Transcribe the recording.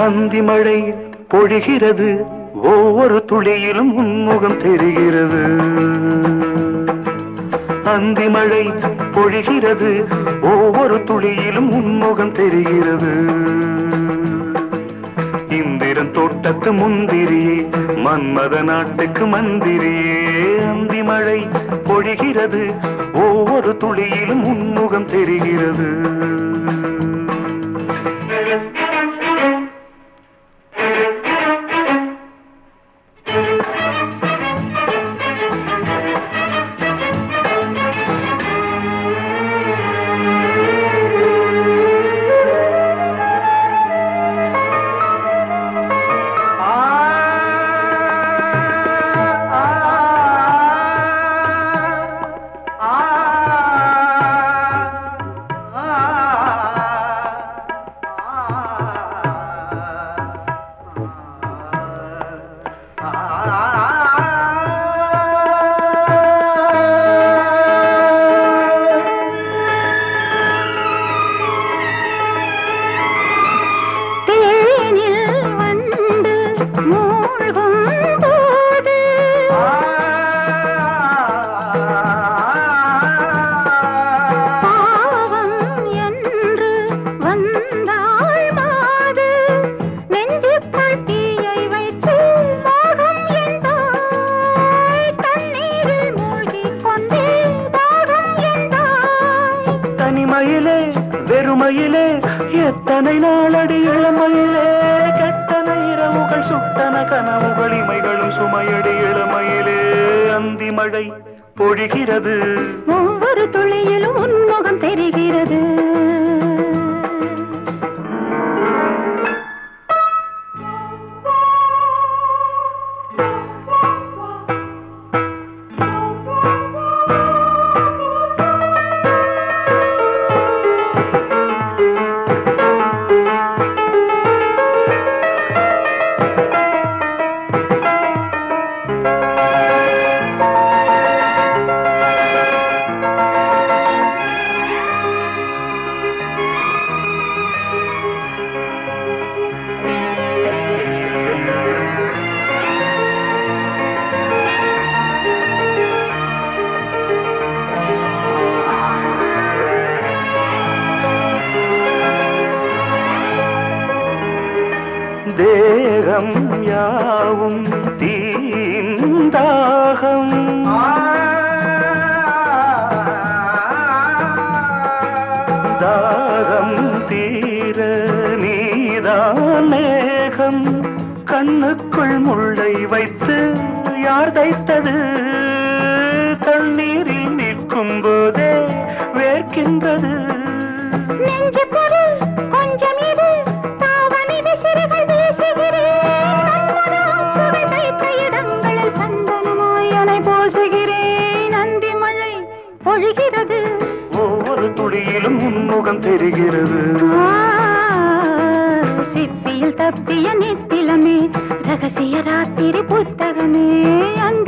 அந்தி மழை பொழிகிறது ஒவ்வொரு துளியிலும் உன்முகம் தெரிகிறது அந்தி மழை பொழிகிறது ஒவ்வொரு துளியிலும் உன்முகம் தெரிகிறது இந்திரன் தோட்டத்து முந்திரியே மன்மத நாட்டுக்கு மந்திரியே அந்தி மழை பொழிகிறது ஒவ்வொரு துளியிலும் உன்முகம் தெரிகிறது தேனில் வண்டு மூழ்கும் போது பாவம் என்று வந்தாள் மாது நெஞ்சுக்குள் தீயை வைத்து மோகம் என்றாய் தண்ணீரில் மூழ்கிக் கொண்டே தாகம் என்றாய் தனிமையிலே வெறுமையிலே எத்தனை நாளடி இளமையிலே கெட்டன இரவுகள் சுட்டன கனவுகள் இமைகளும் சுமையடி இளமையிலே அந்தி மழை பொழிகிறது ஒவ்வொரு துளியிலும் உன்முகம் தெரிகிறது தேகம் யாவும் தீந்தாகம் தாகம் தீர நீதான் மேகம் கண்ணுக்குள் முள்ளை வைத்து யார் தைத்தது தண்ணீரில் நிற்கும் போதே வேர்க்கின்றது நெஞ்சு பொருள் கொஞ்சம் இது தாவணி விசிறிகள் வீசுகிறேன் நன்மனம் சுவை தைத்த இடங்களில் சந்தனமாய் அலை போசுகிறேன் அந்தி மழை பொழிகிறது ஒவ்வொரு துளியிலும் உன்முகம் தெரிகிறது ஆ, சிப்பியில் தப்பிய நித்திலமே ரகசிய ராத்திரி புத்தகமே அந்தி